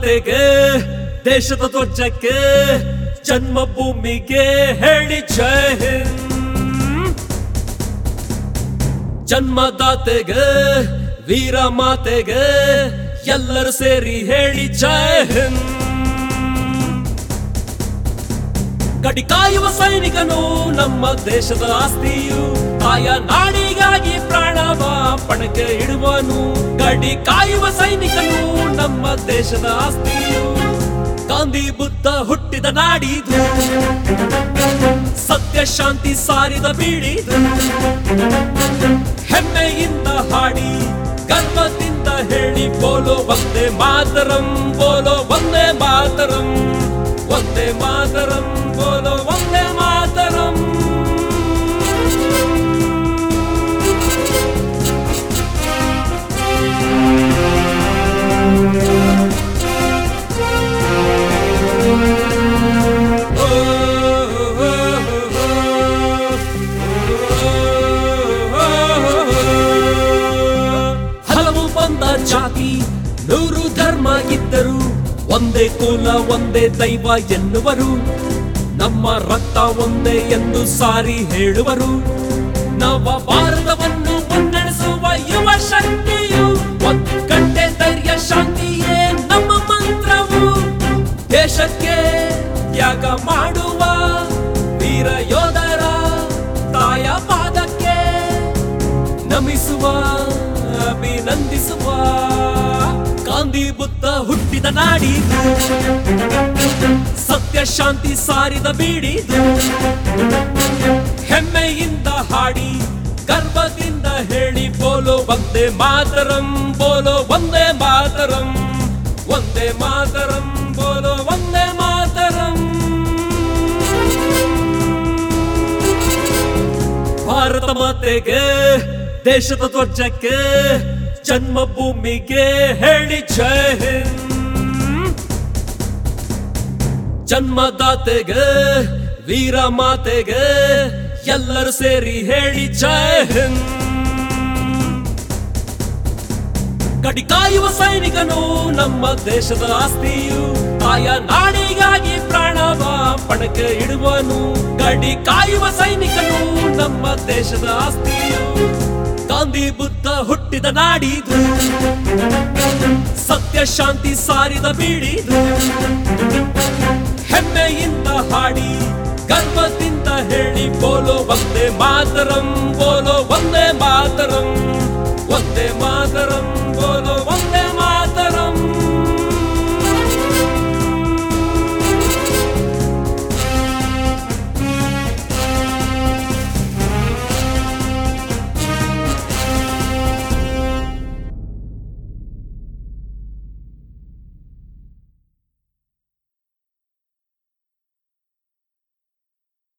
ಮಾತೆಗೆ ದೇಶದ ಧ್ವಜಕ್ಕೆ ಜನ್ಮಭೂಮಿಗೆ ಹೇಳಿ ಜೈ ಹಿಂದ್ ಜನ್ಮದಾತೆಗೆ ವೀರ ಮಾತೆಗೆ ಎಲ್ಲರೂ ಸೇರಿ ಹೇಳಿ ಜೈ ಹಿಂದ್ ಗಡಿ ಕಾಯುವ ಸೈನಿಕನು ನಮ್ಮ ದೇಶದ ಆಸ್ತಿಯು ತಾಯ ನಾಡಿಗಾಗಿ ಪ್ರಾಣವ ಪಣಕ್ಕೆ ಇಡುವನು ಗಡಿ ಕಾಯುವ ಸೈನಿಕನು ನಮ್ಮ ದೇಶದ ಆಸ್ತಿಯು ಗಾಂಧಿ ಬುದ್ಧ ಹುಟ್ಟಿದ ನಾಡಿದು ಸತ್ಯ ಶಾಂತಿ ಸಾರಿದ ಬೀಡಿದು ಹೆಮ್ಮೆಯಿಂದ ಹಾಡಿ ಗರ್ವದಿಂದ ಹೇಳಿ ಬೋಲೋ ಒಂದೇ ಮಾತರಂ ಬೋಲೋ ಒಂದೇ ಮಾತರಂ ಒಂದೇ ಮಾತರಂ ಬೋಲೋ ಒಂದೇ ಮಾತರಂ ಓ, ಓ, ಹಲವು ಬಂದ ಜಾತಿ ನೂರು ಧರ್ಮ ಇದ್ದರು ಒಂದೇ ಕುಲ ಒಂದೇ ದೈವ ಎನ್ನುವರು ನಮ್ಮ ರಕ್ತ ಒಂದೇ ಎಂದು ಸಾರಿ ಹೇಳುವರು ನವ ಭಾರತವನ್ನು ಮುನ್ನಡೆಸುವ ಯುವ ಶಕ್ತಿಯು ಒಗ್ಗಟ್ಟೆ ಧೈರ್ಯ ಶಾಂತಿಯೇ ನಮ್ಮ ಮಂತ್ರವು ದೇಶಕ್ಕೆ ತ್ಯಾಗ ಮಾಡುವ ವೀರ ಯೋಧರ ತಾಯ ಪಾದಕ್ಕೆ ನಮಿಸುವ ಅಭಿನಂದಿಸುವ ಗಾಂಧಿ ಬುದ್ಧ ಹುಟ್ಟಿದ ನಾಡಿದು ಸತ್ಯ ಶಾಂತಿ ಸಾರಿದ ಬೀಡಿದು ಹೆಮ್ಮೆಯಿಂದ ಹಾಡಿ ಗರ್ವದಿಂದ ಹೇಳಿ ಬೋಲೋ ಒಂದೇ ಮಾತರಂ ಬೋಲೋ ಒಂದೇ ಮಾತರಂ ಒಂದೇ ಮಾತರಂ ಬೋಲೋ ಒಂದೇ ಮಾತರಂ ಭಾರತ ಮಾತೆಗೆ ದೇಶದ ಧ್ವಜಕ್ಕೆ ಜನ್ಮಭೂಮಿಗೆ ಹೇಳಿ ಜೈ ಹಿಂದ್ ಜನ್ಮದಾತೆಗೆ ವೀರ ಮಾತೆಗೆ ಎಲ್ಲರೂ ಸೇರಿ ಹೇಳಿ ಜೈ ಹಿಂದ್ ಗಡಿ ಕಾಯುವ ಸೈನಿಕನು ನಮ್ಮ ದೇಶದ ಆಸ್ತಿಯು ತಾಯ ನಾಡಿಗಾಗಿ ಪ್ರಾಣವ ಪಣಕ್ಕೆ ಇಡುವನು ಗಡಿ ಕಾಯುವ ಸೈನಿಕನು ನಮ್ಮ ದೇಶದ ಆಸ್ತಿಯು ಗಾಂಧಿ ಬುದ್ಧ ಹುಟ್ಟಿದ ನಾಡಿದು ಸತ್ಯ ಶಾಂತಿ ಸಾರಿದ ಬೀಡಿದು ಹೆಮ್ಮೆಯಿಂದ ಹಾಡಿ ಗರ್ವದಿಂದ ಹೇಳಿ ಬೋಲೋ ಒಂದೇ ಮಾತರಂ ಬೋಲೋ ಒಂದೇ ಮಾತರಂ ಒಂದೇ ಮಾತರಂ